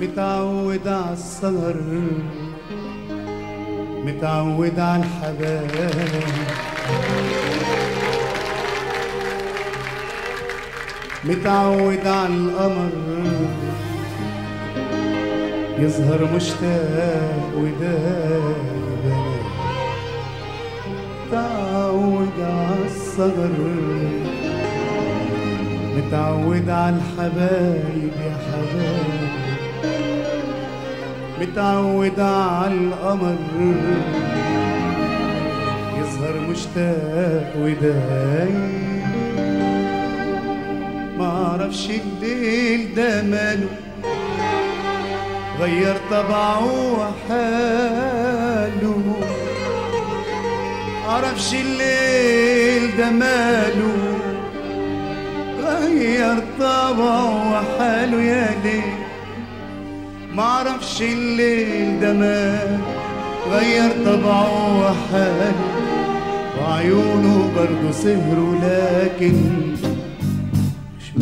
متعود على السهر متعود على الحبايب متعود على القمر يظهر مشتاق ودايب متعود على الصغر متعود على الحبايب يا حبايب متعود على القمر يظهر مشتاق ودايب ما اعرفش الليل ده ماله غير طبعه وحاله عرفش الليل ده ماله غير طبعه وحاله يا ليل معرفش الليل ده ماله غير طبعه وحاله وعيونه برضه سهروا لكن مش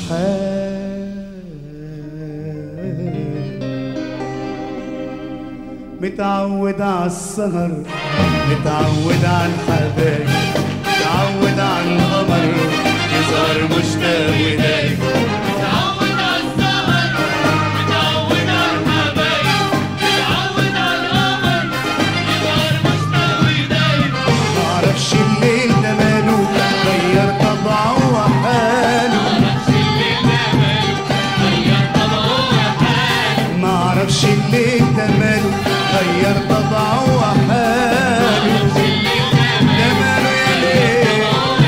مرتاحان متعود على السهر متعود على الحبايب متعود على القمر يظهر مشتاق ودايب متعود على السهر متعود على الحبايب متعود على القمر يظهر مشتاق ودايب معرفش الليل ده ماله غير طبعه وحاله معرفش الليل ده ماله غير طبعه وحاله معرفش الليل ده ماله غير طبعه وحاله معرفش الليل ده ده ماله يا ليل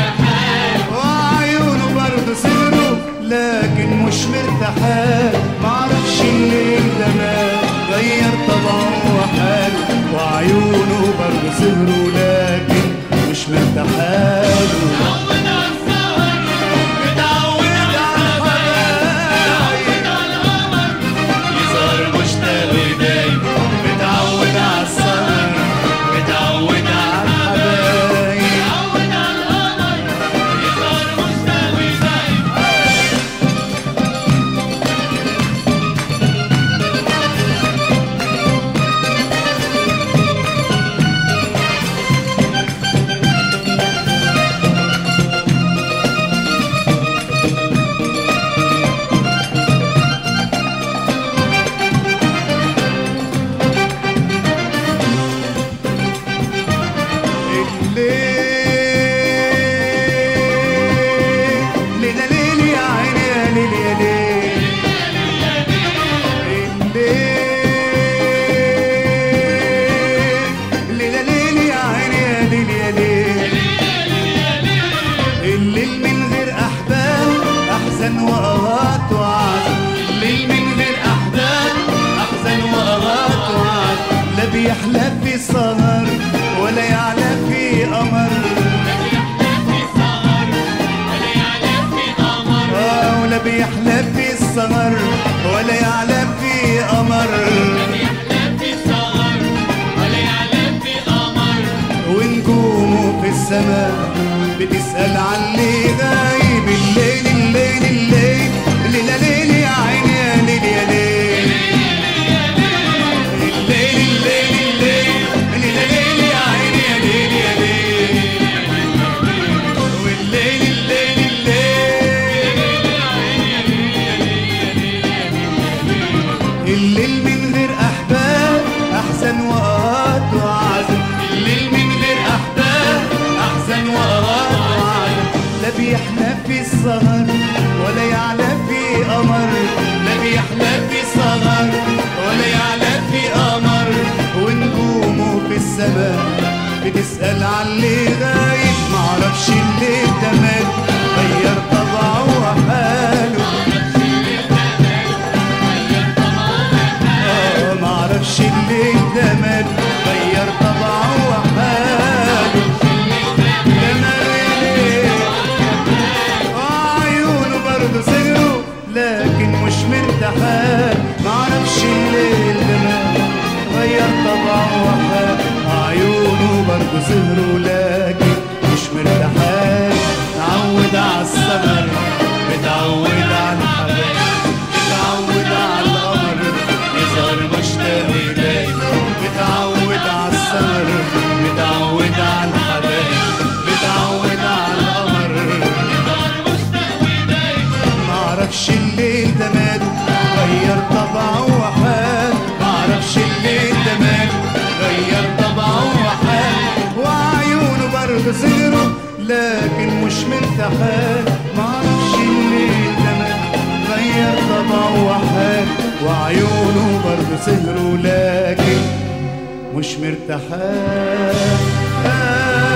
وعيونه برضه سهروا لكن مش مرتاحان معرفش الليل ده مال غير طبعه وحاله وعيونه برضه سهروا لكن مش مرتاحان متعود على السهر متعود على الحبايب على القمر يظهر مشتاق ودايب متعود على السهر متعود على الحبايب متعود على القمر يظهر مشتاق ودايب الليل ليلة ليل يا عيني يا ليل يا ليل الليل ليلة ليل يا عيني يا ليل يا ليل الليل من غير أحباب أحزن وأغاط وعد الليل من غير أحباب أحزن وأغاط وعد لا بيحلى في سهر ولا يعلى في قمر آه ولا بيحلى في السهر ولا يعلى في قمر ونجومه في السماء بتسأل عن اللي غايب الليل الليل الليل ليلة ليل يا عيني يا ليل يا ليل الليل الليل الليل ليلة ليل يا عيني يا ليل يا ليل والليل الليل الليل الليل من غير أحباب أحزن وقات وعزم الليل من غير أحباب أحزن وقات وعزم لا بيحلى في السهر ولا يعلى في قمر لا بيحلى في السهر ولا يعلى في قمر ونجومه في السماء بتسأل عن اللي غايب معرفش الليل ده مال غير طبعه وحاله آه، معرفش الليل ده مال غير طبعه وحاله ده ماله يا ليل وعيونه برضه سهروا لكن مش مرتاحان معرفش الليل ده مال غير طبعه وحاله عيونه برضه سهروا لكن مش مرتاحان تعود على السهر متعود على الحبايب متعود على القمر الليل ده ماله غير طبعه وحال معرفش الليل ده ماله غير طبعه وحال وعيونه برضه صغروا لكن مش مرتاحان معرفش الليل ده ماله غير طبعه وحال وعيونه برضه صغروا لكن مش مرتاحان